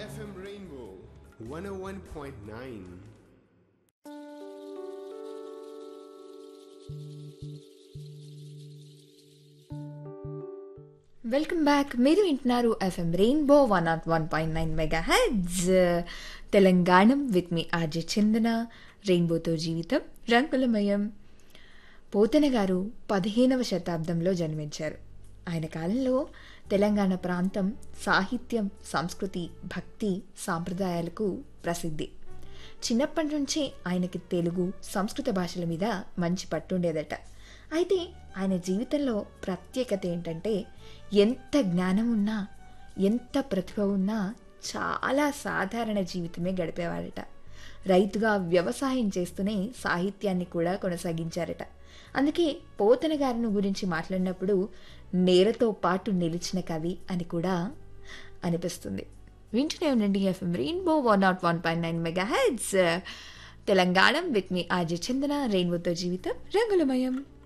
FM Rainbow 101.9. Welcome back మీరు వింటున్నారు FM rainbow one naught one point nine mega heads Telangana with మీ RJ Chandana రెయిన్బోతో జీవితం రంగులమయం పోతన గారు పదిహేనవ శతాబ్దంలో జన్మించారు ఆయన కాలంలో తెలంగాణ ప్రాంతం సాహిత్యం సంస్కృతి భక్తి సాంప్రదాయాలకు ప్రసిద్ధి చిన్నప్పటి నుంచే ఆయనకి తెలుగు సంస్కృత భాషల మీద మంచి పట్టుండేదట అయితే ఆయన జీవితంలో ప్రత్యేకత ఏంటంటే ఎంత జ్ఞానం ఉన్నా ఎంత ప్రతిభ ఉన్నా చాలా సాధారణ జీవితమే గడిపేవాడట రైతుగా వ్యవసాయం చేస్తూనే సాహిత్యాన్ని కూడా కొనసాగించారట అందుకే పోతన గారిని గురించి మాట్లాడినప్పుడు నేరతో పాటు నిలిచిన కవి అని కూడా అనిపిస్తుంది వింటూనే ఉండండి FM rainbow one naught one point nine mega heads Telangana with మీ ఆర్జే చందన రెయిన్బోతో జీవితం రంగులమయం